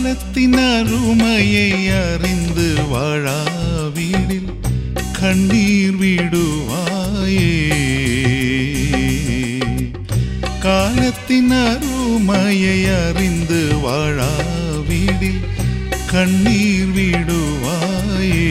காலத்தின் அருமையை அறிந்து வாழா வீடில் கண்ணீர் விடுவாயே காலத்தின் அருமையை அறிந்து வாழா வீடில் கண்ணீர் விடுவாயே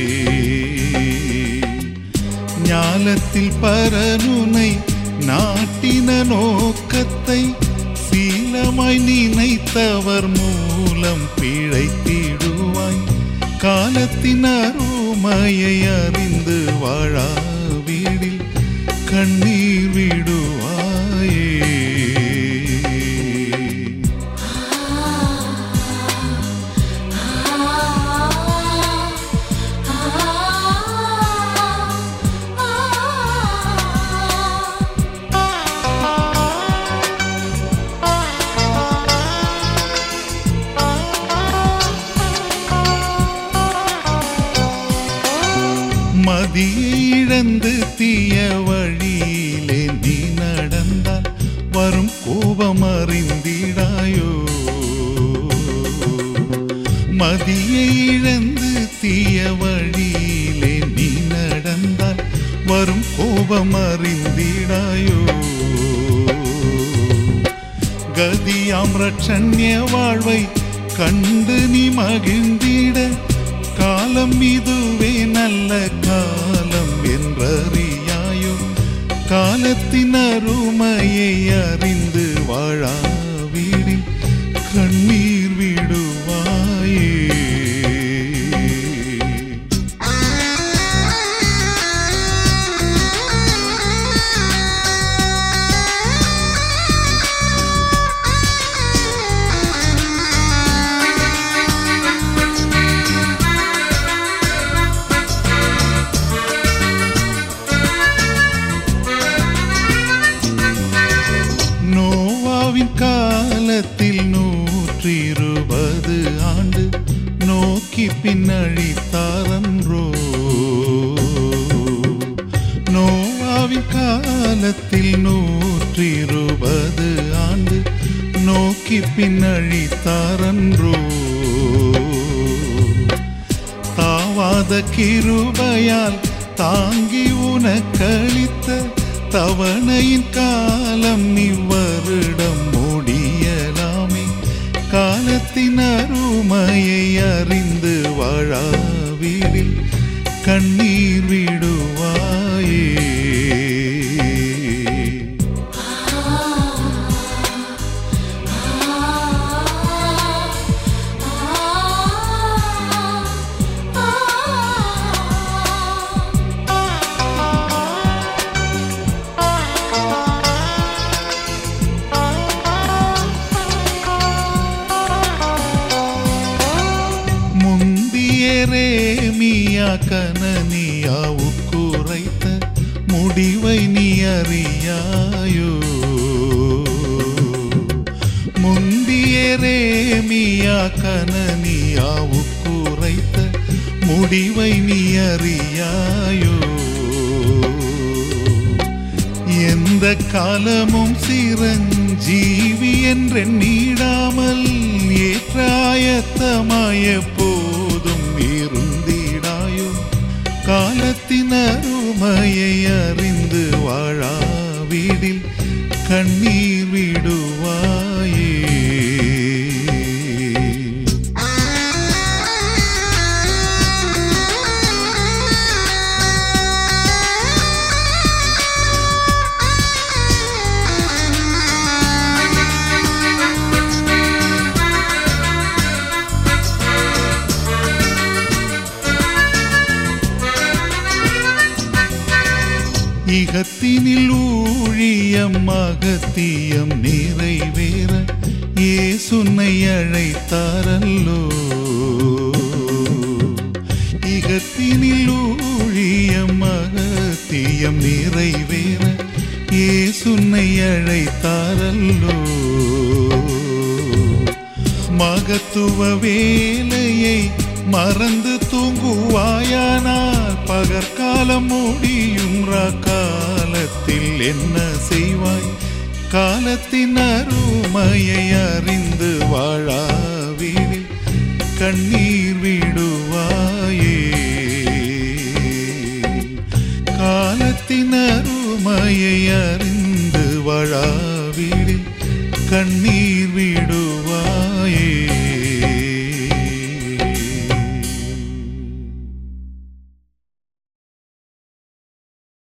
ஞாலத்தில் பரனுனை நாட்டின நோக்கத்தை சீலமாய் நினைத்தவர் மூலம் பிழைத்திடுவாய் காலத்தின் அருமையை அறிந்து வாழா வீடில் கண்ணீர் விடுவாயே மதியை இழந்து தீய வழியிலே நீ நடந்தால் வரும் கோபம் அறிந்திடாயோ மதியை இழந்து தீய வழியிலே நீ நடந்தால் வரும் கோபம் அறிந்திடாயோ கதியாம் ரட்சண்ய வாழ்வை கண்டு நீ மகிழ்ந்திட காலம் இதுவே நல்ல காலம் என்றறியாயோ காலத்தின் அருமையை அறிந்து வாழா வீடில் கண்ணீர் விடுவாயே நோவாவின் காலத்தில் நூற்றி இருபது ஆண்டு நோக்கி பின்னழித்தாரன்றோ நோவாவின் காலத்தில் நூற்றி இருபது ஆண்டு நோக்கி பின்னழித்தாரன்றோ தாவாத கிருபையால் தாங்கி உனக்களித்த தவணையின் காலம் இவ்வருடம் முடியலாமே காலத்தின் அருமையை அறிந்து வாழா வீடில் கண்ணீர் விடுவாயே முந்தியரேமியா கனனியா உக்குரைத்த முடிவை நீ அறியாயோ முந்தியரேமியா கனனியா உக்குரைத்த முடிவை நீ அறியாயோ எந்த காலமும் சிரஞ்சீவி என்றெண்ணிடாமல் ஏற்றாயத்தமாய போதும் இருந்திடாயோ காலத்தின் அருமையை அறிந்து வாழா வீடில் கண்ணீர் விடுவாயே இகத்தினில் ஊழியம் அகத்தியம் நிறைவேற ஏசுன்னை அழைத்தாரல்லோ இகத்தினில் ஊழியம் அகத்தியம் நிறைவேற ஏசுன்னை அழைத்தாரல்லோ மகத்துவ வேலையை மறந்து தூங்குவாயானால் பகற்காலம் முடியும் காலத்தில் என்ன செய்வாய் காலத்தின் அருமையை அறிந்து வாழா வீடில் கண்ணீர் விடுவாயே காலத்தின் அருமையை அறிந்து வழாவிடில் கண்ணீர்